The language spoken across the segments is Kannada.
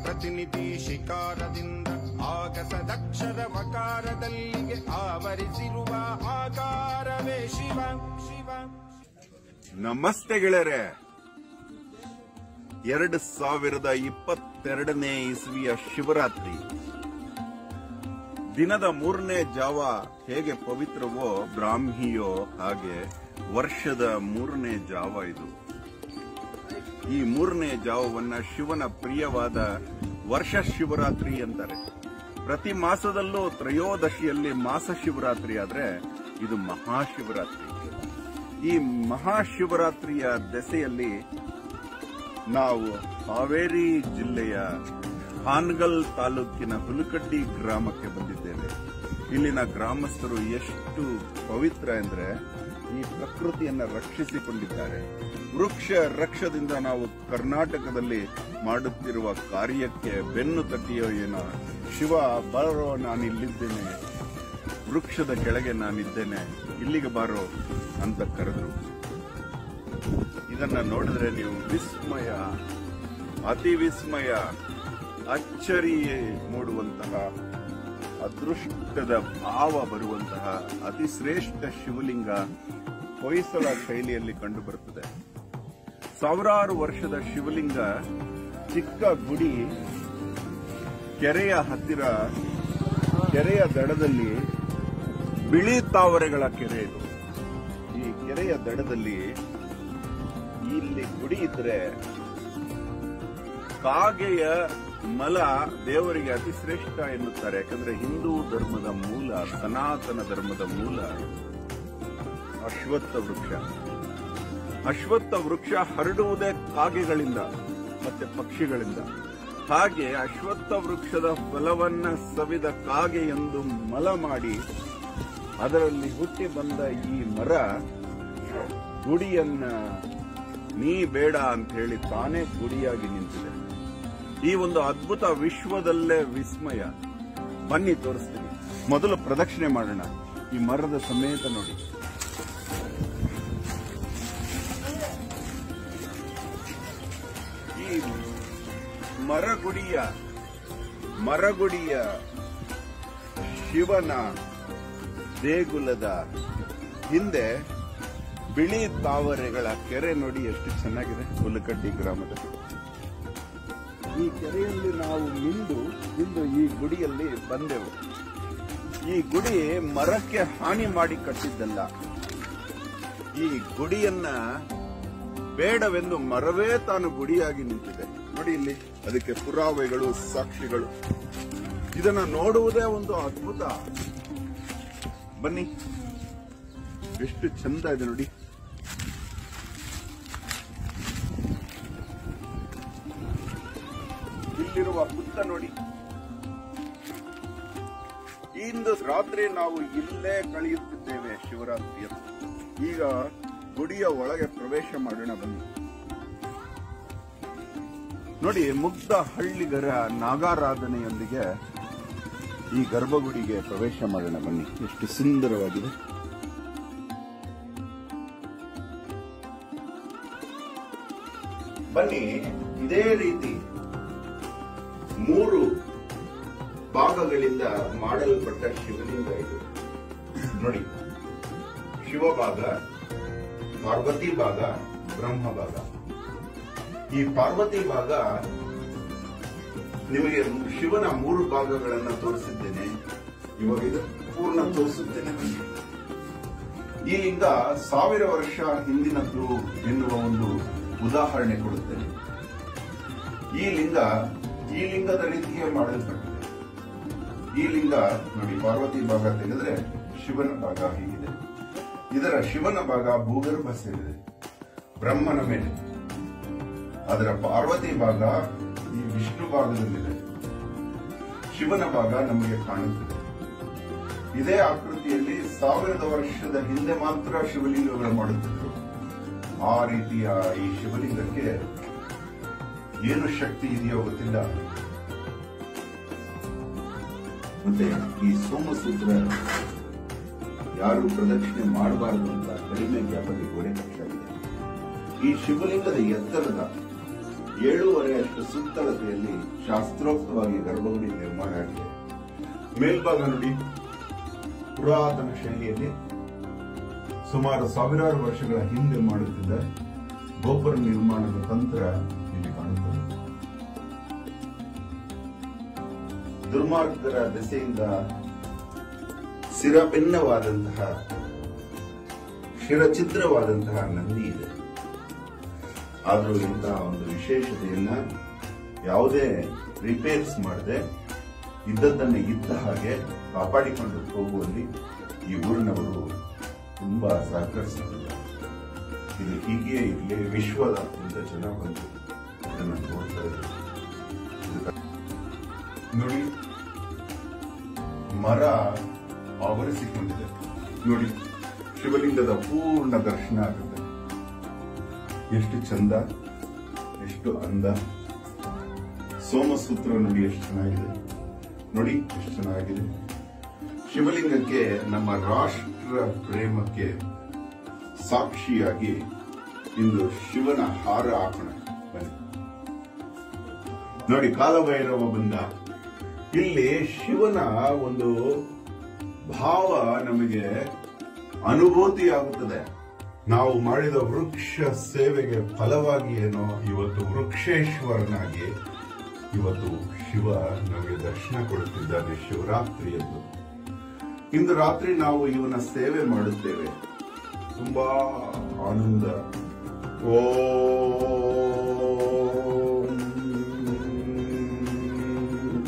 ಪ್ರತಿನಿಧಿ ಶಿಕಾರದಿಂದ ಆಗಸದಕ್ಷರ ವಕಾರದಲ್ಲಿಗೆ ಆವರಿಸಿರುವ ಆಕಾರವೇ ಶಿವ ಶಿವ ನಮಸ್ತೆ ಗೆಳೆಯರೆ ಎರಡು ಸಾವಿರದ ಇಪ್ಪತ್ತೆರಡನೇ ಇಸ್ವಿಯ ಶಿವರಾತ್ರಿ ದಿನದ ಮೂರನೇ ಜಾವ ಹೇಗೆ ಪವಿತ್ರವೋ ಬ್ರಾಹ್ಮಿಯೋ ಹಾಗೆ ವರ್ಷದ ಮೂರನೇ ಜಾವ ಇದು ಈ ಮೂರನೇ ಜಾವವನ್ನ ಶಿವನ ಪ್ರಿಯವಾದ ವರ್ಷ ಶಿವರಾತ್ರಿ ಅಂತಾರೆ ಪ್ರತಿ ಮಾಸದಲ್ಲೂ ತ್ರಯೋದಶಿಯಲ್ಲಿ ಮಾಸ ಶಿವರಾತ್ರಿ ಆದ್ರೆ ಇದು ಮಹಾಶಿವರಾತ್ರಿ ಈ ಮಹಾಶಿವರಾತ್ರಿಯ ದೆಸೆಯಲ್ಲಿ ನಾವು ಹಾವೇರಿ ಜಿಲ್ಲೆಯ ಹಾನಗಲ್ ತಾಲೂಕಿನ ಹುಲಕಡ್ಡಿ ಗ್ರಾಮಕ್ಕೆ ಬಂದಿದ್ದೇವೆ ಇಲ್ಲಿನ ಗ್ರಾಮಸ್ಥರು ಎಷ್ಟು ಪವಿತ್ರ ಎಂದ್ರೆ ಈ ಪ್ರಕೃತಿಯನ್ನ ರಕ್ಷಿಸಿಕೊಂಡಿದ್ದಾರೆ ವೃಕ್ಷ ರಕ್ಷದಿಂದ ನಾವು ಕರ್ನಾಟಕದಲ್ಲಿ ಮಾಡುತ್ತಿರುವ ಕಾರ್ಯಕ್ಕೆ ಬೆನ್ನು ತಟ್ಟಿಯೋ ಏನೋ ಶಿವ ಬರೋ ನಾನಿಲ್ಲಿದ್ದೇನೆ ವೃಕ್ಷದ ಕೆಳಗೆ ನಾನಿದ್ದೇನೆ ಇಲ್ಲಿಗೆ ಬಾರೋ ಅಂತ ಕರೆದ್ರು ಇದನ್ನ ನೋಡಿದ್ರೆ ನೀವು ವಿಸ್ಮಯ ಅತಿ ವಿಸ್ಮಯ ಅಚ್ಚರಿ ಮೂಡುವಂತಹ ಅದೃಷ್ಟದ ಭಾವ ಬರುವಂತಹ ಅತಿ ಶ್ರೇಷ್ಠ ಶಿವಲಿಂಗ ಹೊಯ್ಸಳ ಶೈಲಿಯಲ್ಲಿ ಕಂಡುಬರುತ್ತದೆ ಸಾವಿರಾರು ವರ್ಷದ ಶಿವಲಿಂಗ ಚಿಕ್ಕ ಗುಡಿ ಕೆರೆಯ ಹತ್ತಿರ ಕೆರೆಯ ದಡದಲ್ಲಿ ಬಿಳಿ ತಾವರೆಗಳ ಕೆರೆ ಇದು ಈ ಕೆರೆಯ ದಡದಲ್ಲಿ ಇಲ್ಲಿ ಗುಡಿ ಇದ್ರೆ ಕಾಗೆಯ ಮಲ ದೇವರಿಗೆ ಅತಿ ಶ್ರೇಷ್ಠ ಎನ್ನುತ್ತಾರೆ ಯಾಕಂದ್ರೆ ಹಿಂದೂ ಧರ್ಮದ ಮೂಲ ಸನಾತನ ಧರ್ಮದ ಮೂಲ ಅಶ್ವತ್ಥ ವೃಕ್ಷ ಅಶ್ವತ್ಥ ವೃಕ್ಷ ಹರಡುವುದೇ ಕಾಗೆಗಳಿಂದ ಮತ್ತೆ ಪಕ್ಷಿಗಳಿಂದ ಹಾಗೆ ಅಶ್ವತ್ಥ ವೃಕ್ಷದ ಫಲವನ್ನ ಸವಿದ ಕಾಗೆ ಎಂದು ಮಲ ಮಾಡಿ ಅದರಲ್ಲಿ ಹುಟ್ಟಿ ಬಂದ ಈ ಮರ ಗುಡಿಯನ್ನ ನೀ ಬೇಡ ಅಂತ ಹೇಳಿ ತಾನೇ ಗುಡಿಯಾಗಿ ನಿಂತಿದೆ ಈ ಒಂದು ಅದ್ಭುತ ವಿಶ್ವದಲ್ಲೇ ವಿಸ್ಮಯ ಬನ್ನಿ ತೋರಿಸ್ತೀನಿ ಮೊದಲು ಪ್ರದಕ್ಷಿಣೆ ಮಾಡೋಣ ಈ ಮರದ ಸಮೇತ ನೋಡಿ ಈ ಮರಗುಡಿಯ ಮರಗುಡಿಯ ಶಿವನ ದೇಗುಲದ ಹಿಂದೆ ಬಿಳಿ ತಾವರೆಗಳ ಕೆರೆ ನೋಡಿ ಎಷ್ಟು ಚೆನ್ನಾಗಿದೆ ಹುಲಕಡ್ಡಿ ಗ್ರಾಮದ ಈ ಕೆರೆಯಲ್ಲಿ ನಾವು ಮಿಂದು ಇಂದು ಈ ಗುಡಿಯಲ್ಲಿ ಬಂದೆವು ಈ ಗುಡಿ ಮರಕ್ಕೆ ಹಾನಿ ಮಾಡಿ ಕಟ್ಟಿದ್ದಲ್ಲ ಈ ಗುಡಿಯನ್ನ ಬೇಡವೆಂದು ಮರವೇ ತಾನು ಗುಡಿಯಾಗಿ ನಿಂತಿದೆ ನೋಡಿ ಇಲ್ಲಿ ಅದಕ್ಕೆ ಪುರಾವೆಗಳು ಸಾಕ್ಷಿಗಳು ಇದನ್ನ ನೋಡುವುದೇ ಒಂದು ಅದ್ಭುತ ಬನ್ನಿ ಎಷ್ಟು ಚಂದ ಇದೆ ನೋಡಿ ಇಲ್ಲಿರುವ ಹುತ್ತ ನೋಡಿ ಇಂದು ರಾತ್ರಿ ನಾವು ಇಲ್ಲೇ ಕಳೆಯುತ್ತಿದ್ದೇವೆ ಶಿವರಾತ್ರಿಯನ್ನು ಈಗ ಗುಡಿಯ ಒಳಗೆ ಪ್ರವೇಶ ಮಾಡೋಣ ಬನ್ನಿ ನೋಡಿ ಮುಗ್ಧ ಹಳ್ಳಿಗರ ನಾಗಾರಾಧನೆಯೊಂದಿಗೆ ಈ ಗರ್ಭಗುಡಿಗೆ ಪ್ರವೇಶ ಮಾಡೋಣ ಬನ್ನಿ ಎಷ್ಟು ಸುಂದರವಾಗಿದೆ ಬನ್ನಿ ಇದೇ ರೀತಿ ಮೂರು ಭಾಗಗಳಿಂದ ಮಾಡಲ್ಪಟ್ಟ ಶಿವಲಿಂಗ ಇದು ನೋಡಿ ಶಿವಭಾಗ ಪಾರ್ವತಿ ಭಾಗ ಬ್ರಹ್ಮ ಭಾಗ ಈ ಪಾರ್ವತಿ ಭಾಗ ನಿಮಗೆ ಶಿವನ ಮೂರು ಭಾಗಗಳನ್ನ ತೋರಿಸಿದ್ದೇನೆ ಇವಾಗ ಇದು ಪೂರ್ಣ ತೋರಿಸುತ್ತೇನೆ ಬನ್ನಿ. ಈ ಲಿಂಗ ಸಾವಿರ ವರ್ಷ ಹಿಂದಿನದ್ದು ಎನ್ನುವ ಒಂದು ಉದಾಹರಣೆ ಕೊಡುತ್ತೇನೆ ಈ ಲಿಂಗ ಈ ಲಿಂಗದ ರೀತಿಯೇ ಮಾಡಲ್ಪಟ್ಟಿದೆ ಈ ಲಿಂಗ ನೋಡಿ ಪಾರ್ವತಿ ಭಾಗ ತೆಗೆದ್ರೆ ಶಿವನ ಭಾಗ ಹೀಗಿದೆ ಇದರ ಶಿವನ ಭಾಗ ಭೂಗರ್ಭ ಸೇರಿದೆ ಬ್ರಹ್ಮನ ಮೇಲೆ ಅದರ ಪಾರ್ವತಿ ಭಾಗ ಈ ವಿಷ್ಣು ಭಾಗದಲ್ಲಿದೆ ಶಿವನ ಭಾಗ ನಮಗೆ ಕಾಣುತ್ತದೆ ಇದೇ ಆಕೃತಿಯಲ್ಲಿ ಸಾವಿರದ ವರ್ಷದ ಹಿಂದೆ ಮಾತ್ರ ಶಿವಲಿಂಗಗಳು ಮಾಡುತ್ತಿದ್ರು ಆ ರೀತಿಯ ಈ ಶಿವಲಿಂಗಕ್ಕೆ ಏನು ಶಕ್ತಿ ಇದೆಯೋ ಗೊತ್ತಿಲ್ಲ ಮತ್ತೆ ಈ ಸೋಮಸೂತ್ರ ಯಾರು ಪ್ರದಕ್ಷಿಣೆ ಮಾಡಬಾರದು ಅಂತ ಕಡಿಮೆ ವ್ಯಾಪಕ ಗೋಡೆ ಕಟ್ಟಲಾಗಿದೆ ಈ ಶಿವಲಿಂಗದ ಎತ್ತರದ ಏಳೂವರೆ ಅಷ್ಟು ಸುತ್ತಳತೆಯಲ್ಲಿ ಶಾಸ್ತ್ರೋಕ್ತವಾಗಿ ಗರ್ಭಗುಡಿ ನಿರ್ಮಾಣ ಆಗಿದೆ ಮೇಲ್ಭಾಗ ನೋಡಿ ಪುರಾತನ ಶೈಲಿಯಲ್ಲಿ ಸುಮಾರು ಸಾವಿರಾರು ವರ್ಷಗಳ ಹಿಂದೆ ಮಾಡುತ್ತಿದ್ದ ಗೋಪುರ ನಿರ್ಮಾಣದ ತಂತ್ರ ಇಲ್ಲಿ ಕಾಣುತ್ತದೆ ದುರ್ಮಾರ್ಗರ ದೆಸೆಯಿಂದ ಸಿರಭಿನ್ನವಾದಂತಹ ಶಿರಚಿತ್ರವಾದಂತಹ ನಂದಿ ಇದೆ ಆದರೂ ಇಂತಹ ಒಂದು ವಿಶೇಷತೆಯನ್ನ ಯಾವುದೇ ರಿಪೇರ್ಸ್ ಮಾಡದೆ ಇದ್ದದ್ದನ್ನು ಇದ್ದ ಹಾಗೆ ಕಾಪಾಡಿಕೊಂಡು ಹೋಗುವಲ್ಲಿ ಈ ಊರಿನವರು ತುಂಬಾ ಸಹಕರಿಸುತ್ತಿದ್ದಾರೆ ಇದು ಹೀಗೆ ಇರಲಿ ವಿಶ್ವದಾದ್ಯಂತ ಜನ ಬಂದು ಇದನ್ನು ನೋಡ್ತಾ ಇದ್ದಾರೆ ಇದು- ನೋಡಿ ಮರ ಆವರಿಸಿಕೊಂಡಿದೆ ನೋಡಿ ಶಿವಲಿಂಗದ ಪೂರ್ಣ ದರ್ಶನ ಆಗುತ್ತೆ ಎಷ್ಟು ಚಂದ ಎಷ್ಟು ಅಂದ ಸೋಮಸೂತ್ರ ನೋಡಿ ಎಷ್ಟು ಚೆನ್ನಾಗಿದೆ ನೋಡಿ ಎಷ್ಟು ಚೆನ್ನಾಗಿದೆ ಶಿವಲಿಂಗಕ್ಕೆ ನಮ್ಮ ರಾಷ್ಟ್ರ ಪ್ರೇಮಕ್ಕೆ ಸಾಕ್ಷಿಯಾಗಿ ಇಂದು ಶಿವನ ಹಾರ ಹಾಕೋಣ ಬನ್ನಿ ನೋಡಿ ಕಾಲಭೈರವ ಬಂದ ಇಲ್ಲಿ ಶಿವನ ಒಂದು ಭಾವ ನಮಗೆ ಅನುಭೂತಿ ಆಗುತ್ತದೆ ನಾವು ಮಾಡಿದ ವೃಕ್ಷ ಸೇವೆಗೆ ಫಲವಾಗಿ ಏನೋ ಇವತ್ತು ವೃಕ್ಷೇಶ್ವರನಾಗಿ ಇವತ್ತು ಶಿವ ನಮಗೆ ದರ್ಶನ ಕೊಡುತ್ತಿದ್ದಾನೆ ಶಿವರಾತ್ರಿಯದ್ದು ಇಂದು ರಾತ್ರಿ ನಾವು ಇವನ ಸೇವೆ ಮಾಡುತ್ತೇವೆ ತುಂಬಾ ಆನಂದ ಓಂ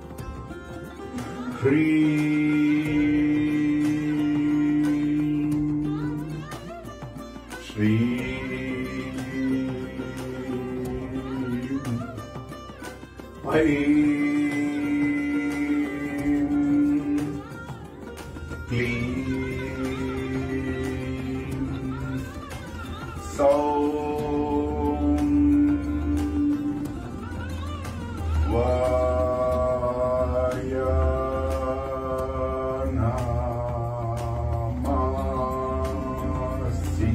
ಶ್ರೀ ಶ್ರೀ ಐಂ ಕ್ಲೀಂ ಸೌಂ ವಾಯ ನಮಸಿ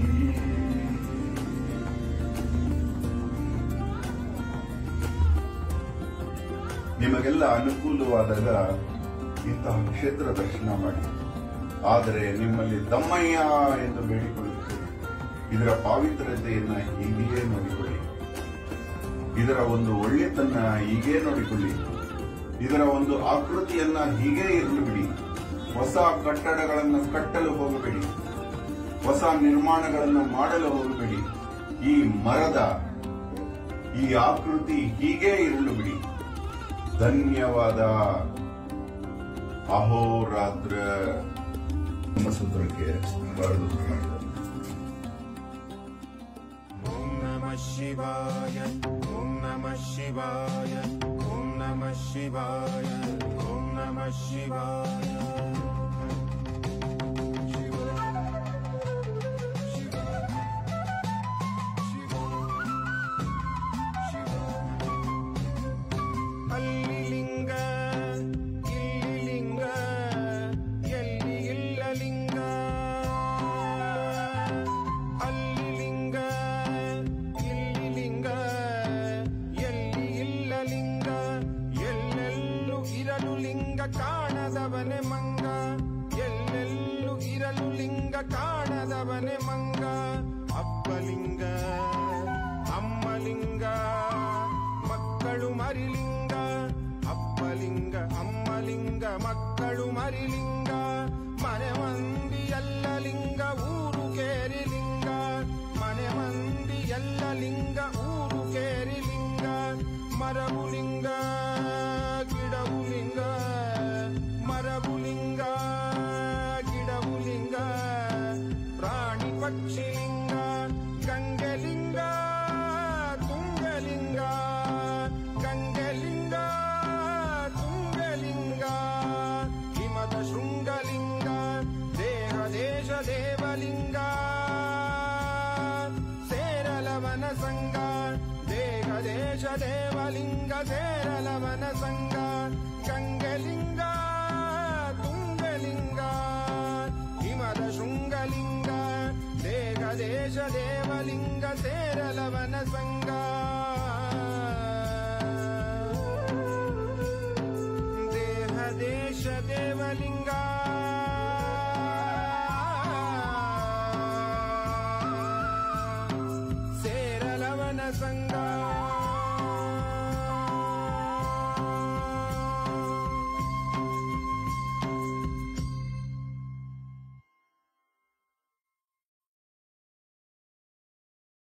ನಿಮಗೆಲ್ಲ ಅನುಕೂಲವಾದಾಗ ಇಂತಹ ಕ್ಷೇತ್ರ ದರ್ಶನ ಮಾಡಿ ಆದರೆ ನಿಮ್ಮಲ್ಲಿ ತಮ್ಮಯ್ಯ ಎಂದು ಬೇಡಿಕೊಳ್ಳುತ್ತೇನೆ ಇದರ ಪಾವಿತ್ರತೆಯನ್ನ ಹೀಗೆಯೇ ನೋಡಿಕೊಳ್ಳಿ ಇದರ ಒಂದು ಒಳ್ಳೆತನ ಹೀಗೆ ನೋಡಿಕೊಳ್ಳಿ ಇದರ ಒಂದು ಆಕೃತಿಯನ್ನ ಹೀಗೆ ಇರಲು ಬಿಡಿ ಹೊಸ ಕಟ್ಟಡಗಳನ್ನು ಕಟ್ಟಲು ಹೋಗಬೇಡಿ ಹೊಸ ನಿರ್ಮಾಣಗಳನ್ನು ಮಾಡಲು ಹೋಗಬೇಡಿ ಈ ಮರದ ಈ ಆಕೃತಿ ಹೀಗೆ ಇರಲು ಬಿಡಿ ಧನ್ಯವಾದ ಅಹೋರಾತ್ರ ನಮ್ಮ ಸೂತ್ರಕ್ಕೆ ಬರೆದು ಮಾಡಿದ್ದಾರೆ ॐ नमः शिवाय ॐ नमः शिवाय ॐ नमः शिवाय ॐ नमः शिवाय ಅಲ್ಲಿ ಲಿಂಗ ಇಲ್ಲಿ ಲಿಂಗ ಎಲ್ಲಿ ಇಲ್ಲ ಲಿಂಗ ಅಲ್ಲಿ ಲಿಂಗ ಇಲ್ಲಿ ಲಿಂಗ ಎಲ್ಲಿ ಇಲ್ಲ ಲಿಂಗ ಎಲ್ಲೆಲ್ಲೂ ಇರಲು ಲಿಂಗ ಕಾಣದವನೆ ಮಂಗ ಎಲ್ಲೆಲ್ಲೂ ಇರಲು ಲಿಂಗ ಕಾಣದವನೆ ಮಂಗ ಅಪ್ಪಲಿಂಗ ಅಮ್ಮಲಿಂಗ ಮಕ್ಕಳು ಮರಿಲಿಂಗ ಅಪ್ಪಲಿಂಗ ಅಮ್ಮಲಿಂಗ ಮಕ್ಕಳು ಮರಿಲಿಂಗ ಮನೆ ಮಂದಿ ಎಲ್ಲ ಲಿಂಗ ಊರು ಕೇರಿ ಲಿಂಗ ಮನೆ ಮಂದಿ ಎಲ್ಲ ಲಿಂಗ ಊರು ಕೇರಿ ಲಿಂಗ ಮರವು ಲಿಂಗ ಗಿಡವು ಲಿಂಗ ಮರವು ಲಿಂಗ ಗಿಡವು ಲಿಂಗ ಪ್ರಾಣಿ ಪಕ್ಷಿ ಲಿಂಗ ಗಂಗೆಲಿಂಗ ತುಂಗಲಿಂಗ ಗಂಗೆಲಿಂಗ ತುಂಗಲಿಂಗ ಹಿಮದ ಶೃಂಗಲಿಂಗ ದೇಹ ದೇಶ ದೇವಲಿಂಗ ಸೇರಲವನ ಸಂಗ ದೇಹ ದೇಶ ದೇವಲಿಂಗ ಸೇರಲವನ ಸಂಗ ಗಂಗೆಲಿಂಗ ತುಂಗಲಿಂಗ ಹಿಮದ ಶೃಂಗಲಿಂಗ ದೇಹ ದೇಶ ದೇವಲಿಂಗ ಸೇರಲವನ ಸಂಗ ದೇವಲಿಂಗ ಸೇರಲವನ ಸಂಗ